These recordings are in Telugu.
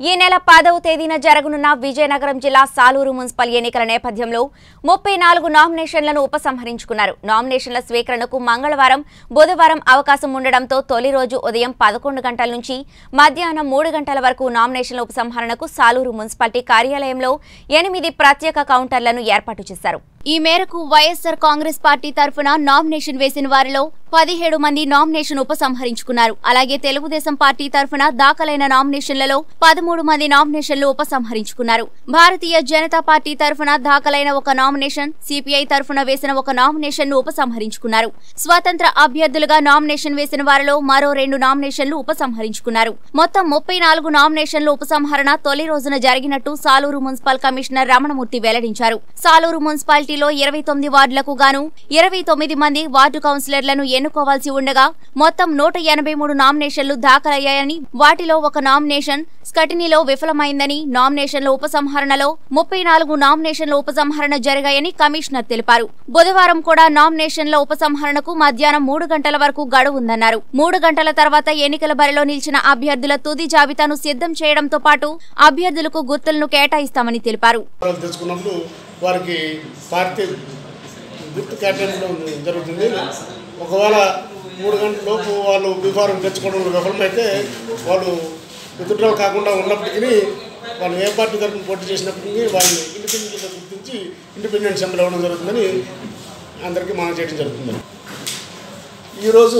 ఈ నెల పదవ తేదీన జరగనున్న విజయనగరం జిల్లా సాలూరు మున్సిపల్ ఎన్నికల నేపథ్యంలో ముప్పై నాలుగు నామినేషన్లను ఉపసంహరించుకున్నారు నామినేషన్ల స్వీకరణకు మంగళవారం బుధవారం అవకాశం ఉండడంతో తొలి రోజు ఉదయం పదకొండు గంటల నుంచి మధ్యాహ్నం మూడు గంటల వరకు నామినేషన్ల ఉపసంహరణకు సాలూరు మున్సిపాలిటీ కార్యాలయంలో ఎనిమిది ప్రత్యేక కౌంటర్లను ఏర్పాటు చేశారు ఈ మేరకు వైఎస్సార్ కాంగ్రెస్ పార్టీ తరఫున నామినేషన్ వేసిన వారిలో పదిహేడు మంది నామినేషన్ ఉపసంహరించుకున్నారు అలాగే తెలుగుదేశం పార్టీ తరఫున దాఖలైన నామినేషన్లలో పదమూడు మంది నామినేషన్లు ఉపసంహరించుకున్నారు భారతీయ జనతా పార్టీ తరఫున దాఖలైన ఒక నామినేషన్ సిపిఐ తరఫున వేసిన ఒక నామినేషన్ ను ఉపసంహరించుకున్నారు స్వతంత్ర అభ్యర్థులుగా నామినేషన్ వేసిన వారిలో మరో రెండు నామినేషన్లు ఉపసంహరించుకున్నారు మొత్తం ముప్పై నాలుగు నామినేషన్లు ఉపసంహరణ తొలి రోజున జరిగినట్టు సాలూరు మున్సిపల్ కమిషనర్ రమణమూర్తి వెల్లడించారు సాలూరు మున్సిపాలిటీలో ఇరవై తొమ్మిది వార్డులకు గాను ఇరవై తొమ్మిది మంది వార్డు కౌన్సిలర్లను ఎన్నుకోవాల్సి ఉండగా మొత్తం నూట ఎనభై మూడు నామినేషన్లు దాఖలయ్యాయని వాటిలో ఒక నామినేషన్ స్కటినీలో విఫలమైందని నామినేషన్ల ఉపసంహరణలో ముప్పై నాలుగు నామినేషన్ల ఉపసంహరణ జరిగాయని కమిషనర్ తెలిపారు బుధవారం కూడా నామినేషన్ల ఉపసంహరణకు మధ్యాహ్నం మూడు గంటల వరకు గడువు ఉందన్నారు మూడు గంటల తర్వాత ఎన్నికల బరిలో నిలిచిన అభ్యర్థుల తుది జాబితాను సిద్ధం చేయడంతో పాటు అభ్యర్థులకు గుర్తులను కేటాయిస్తామని తెలిపారు వాళ్ళు తెచ్చుకున్నప్పుడు వారికి పార్టీ గుర్తు కేటాయించడం జరుగుతుంది ఒకవేళ మూడు గంటల లోపు వాళ్ళు బీఫారం తెచ్చుకోవడంలో విఫలమైతే వాళ్ళు విత్డ్రా కాకుండా ఉన్నప్పటికీ వాళ్ళు ఏ పార్టీ తరఫున పోటీ చేసినప్పటికీ వాళ్ళని ఇండిపెండెంట్గా గుర్తించి ఇండిపెండెంట్ సింబల్ ఇవ్వడం జరుగుతుందని అందరికీ మనం చేయడం జరుగుతుంది ఈరోజు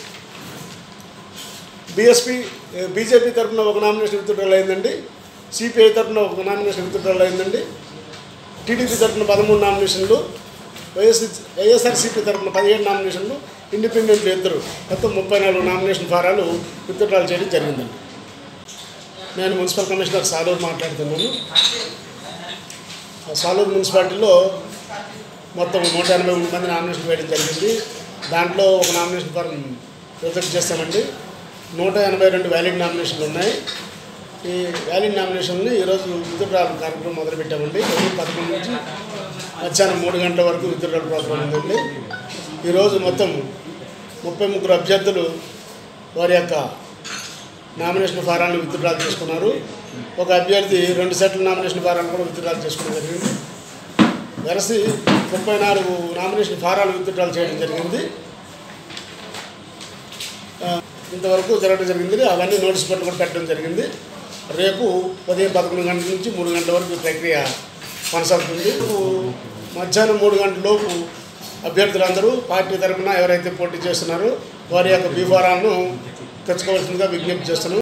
బీఎస్పీ బీజేపీ తరఫున ఒక నామినేషన్ విత్డ్రాల్ అయిందండి సిపిఐ తరఫున ఒక నామినేషన్ విత్డ్రాల్ అయిందండి టీడీపీ తరఫున పదమూడు నామినేషన్లు వైఎస్ వైఎస్ఆర్సీపీ తరఫున పదిహేడు నామినేషన్లు ఇండిపెండెంట్లు ఇద్దరు మొత్తం ముప్పై నాలుగు నామినేషన్ ఫారాలు విత్డ్రాల్ చేయడం జరిగిందండి నేను మున్సిపల్ కమిషనర్ సాలూరు మాట్లాడుతున్నాను ఆ సాలూరు మున్సిపాలిటీలో మొత్తం నూట ఎనభై మూడు మంది నామినేషన్ వేయడం జరిగింది దాంట్లో ఒక నామినేషన్ ఫారం రిజెక్ట్ చేస్తామండి నూట ఎనభై రెండు వ్యాలిడ్ నామినేషన్లు ఉన్నాయి ఈ వ్యాలిడ్ నామినేషన్ని ఈరోజు విత్డ్రాల్ కార్యక్రమం మొదలుపెట్టామండి ఉదయం పదకొండు నుంచి మధ్యాహ్నం మూడు గంటల వరకు విత్డ్రాల్ ప్రోగ్రాం ఉందండి ఈరోజు మొత్తం ముప్పై ముగ్గురు అభ్యర్థులు వారి యొక్క నామినేషన్ ఫారాలను విత్డ్రాల్ చేసుకున్నారు ఒక అభ్యర్థి రెండు సెట్ల నామినేషన్ ఫారాలను కూడా విత్డ్రాల్ చేసుకోవడం జరిగింది వెరసి ముప్పై నాలుగు నామినేషన్ ఫారాలు విత్డ్రాల్ చేయడం జరిగింది ఆ, ఇంతవరకు జరగడం జరిగింది అవన్నీ నోటీస్ బోర్డు కూడా పెట్టడం జరిగింది రేపు ఉదయం పదకొండు గంటల నుంచి మూడు గంటల వరకు ఈ ప్రక్రియ కొనసాగుతుంది రేపు మధ్యాహ్నం మూడు గంటల లోపు అభ్యర్థులందరూ పార్టీ తరఫున ఎవరైతే పోటీ చేస్తున్నారో వారి యొక్క బీఫారాలను తెచ్చుకోవాల్సిందిగా విజ్ఞప్తి చేస్తున్నాం